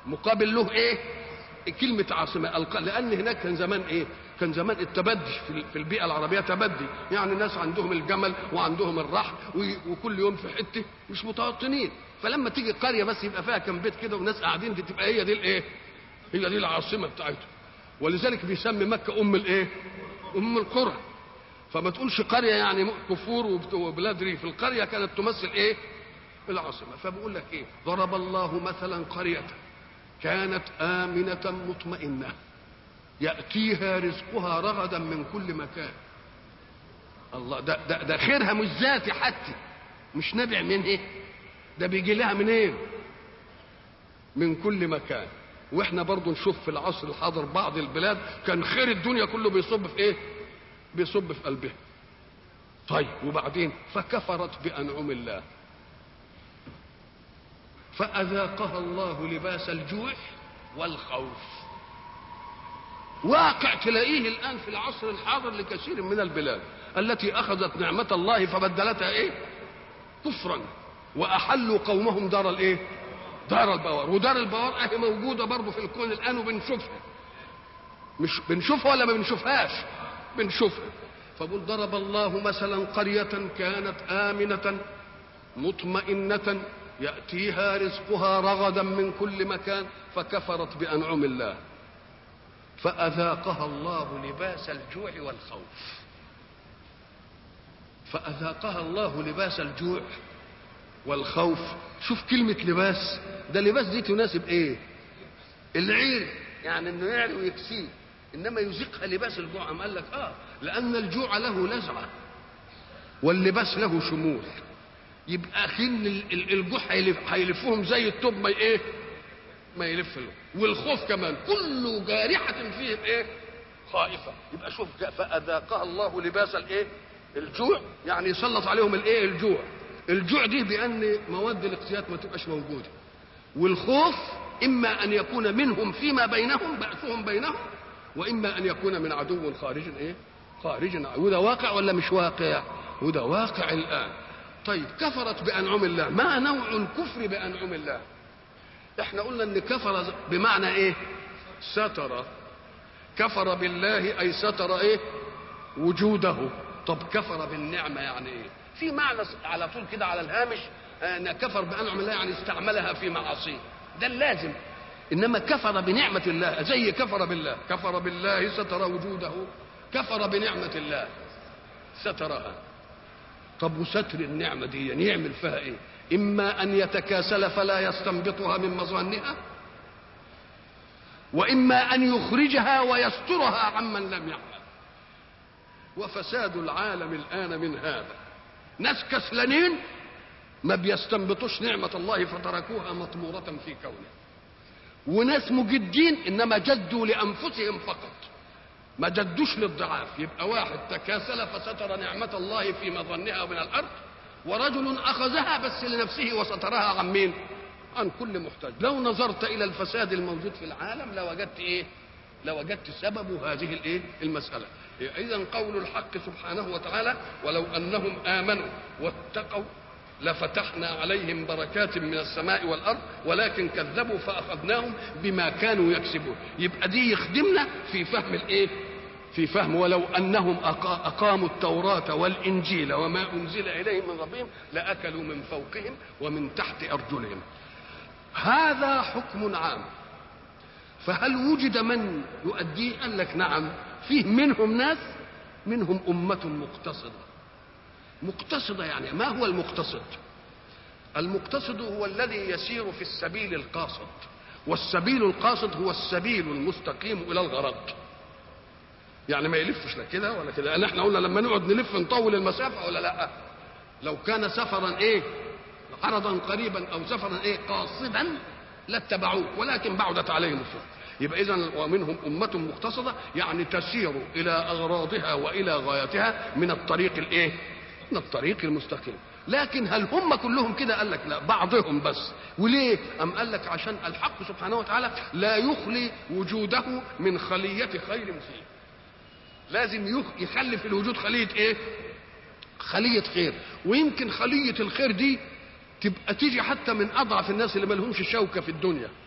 مقابل له ايه كلمة عاصمة الق- لأن هناك كان زمان إيه؟ كان زمان التبدي في ال- في البيئة العربية تبدي، يعني الناس عندهم الجمل وعندهم الرحل وي- وكل يوم في حتة مش متوطنين، فلما تيجي قرية بس يبقى فيها كم بيت كده وناس قاعدين دي تبقى هي دي الإيه؟ هي دي العاصمة بتاعتهم. ولذلك بيسمي مكة أم الإيه؟ أم القرى. فما تقولش قرية يعني م- كفور وبت- وبلاد ريف، القرية كانت تمثل إيه؟ العاصمة، فبقول لك إيه؟ ضرب الله مثلا قرية كانت آمنة مطمئنة يأتيها رزقها رغدا من كل مكان الله ده ده, ده خيرها مش ذاتي حتى مش نابع من ايه ده بيجي لها منين إيه؟ من كل مكان واحنا برضو نشوف في العصر الحاضر بعض البلاد كان خير الدنيا كله بيصب في ايه بيصب في قلبها طيب وبعدين فكفرت بأنعم الله فأذاقها الله لباس الجوع والخوف واقع تلاقيه الآن في العصر الحاضر لكثير من البلاد التي أخذت نعمة الله فبدلتها إيه كفرا وأحلوا قومهم دار الإيه دار البوار ودار البوار أهي موجودة برضه في الكون الآن وبنشوفها مش بنشوفها ولا ما بنشوفهاش بنشوفها فبقول ضرب الله مثلا قرية كانت آمنة مطمئنة يأتيها رزقها رغدا من كل مكان فكفرت بأنعم الله فأذاقها الله لباس الجوع والخوف فأذاقها الله لباس الجوع والخوف شوف كلمة لباس ده لباس دي تناسب ايه العير يعني انه يعري ويكسيه انما يذيقها لباس الجوع أم قال لك اه لان الجوع له لزعه واللباس له شمول يبقى اخين ال- ال- الجوع هيلف- هيلفهم زي التوب ما ايه ما يلف له والخوف كمان كل جارحة فيهم ايه خائفة يبقى شوف جاء فأذاقها الله لباس الايه الجوع يعني يسلط عليهم الايه الجوع الجوع دي بأن مواد الاقتيات ما تبقاش موجودة والخوف إما أن يكون منهم فيما بينهم بأسهم بينهم وإما أن يكون من عدو خارج ايه خارج وده واقع ولا مش واقع وده واقع الآن طيب كفرت بأنعم الله ما نوع الكفر بأنعم الله احنا قلنا ان كفر بمعنى ايه ستر كفر بالله اي ستر ايه وجوده طب كفر بالنعمه يعني ايه في معنى على طول كده على الهامش ان كفر بانعم الله يعني استعملها في معاصيه ده اللازم انما كفر بنعمه الله زي كفر بالله كفر بالله ستر وجوده كفر بنعمه الله سترها طب وستر النعمة دي يعني يعمل فيها ايه اما ان يتكاسل فلا يستنبطها من مظانها واما ان يخرجها ويسترها عمن لم يعمل وفساد العالم الان من هذا ناس كسلانين ما بيستنبطوش نعمة الله فتركوها مطمورة في كونه وناس مجدين انما جدوا لانفسهم فقط ما جدوش للضعاف يبقى واحد تكاسل فستر نعمة الله في مظنها من الأرض ورجل أخذها بس لنفسه وسترها عن مين عن كل محتاج لو نظرت إلى الفساد الموجود في العالم لوجدت إيه لوجدت سبب هذه الايه المساله اذا قول الحق سبحانه وتعالى ولو انهم امنوا واتقوا لفتحنا عليهم بركات من السماء والارض ولكن كذبوا فاخذناهم بما كانوا يكسبون يبقى دي يخدمنا في فهم الايه في فهم ولو انهم أقا- اقاموا التوراه والانجيل وما انزل اليهم من ربهم لاكلوا من فوقهم ومن تحت ارجلهم هذا حكم عام فهل وجد من يؤديه قال لك نعم فيه منهم ناس منهم أمة مقتصدة مقتصدة يعني ما هو المقتصد المقتصد هو الذي يسير في السبيل القاصد والسبيل القاصد هو السبيل المستقيم إلى الغرض يعني ما يلفش لا كده ولا كده لان احنا قلنا لما نقعد نلف نطول المسافه ولا لا لو كان سفرا ايه عرضا قريبا او سفرا ايه قاصدا لاتبعوه ولكن بعدت عليهم السفر يبقى اذا ومنهم امه مقتصده يعني تسير الى اغراضها والى غايتها من الطريق الايه من الطريق المستقيم لكن هل هم كلهم كده قال لك لا بعضهم بس وليه ام قال لك عشان الحق سبحانه وتعالى لا يخلي وجوده من خليه خير فيه لازم يخ- يخلي في الوجود خليه ايه خليه خير ويمكن خليه الخير دي تبقى تيجي حتى من اضعف الناس اللي ما لهمش شوكه في الدنيا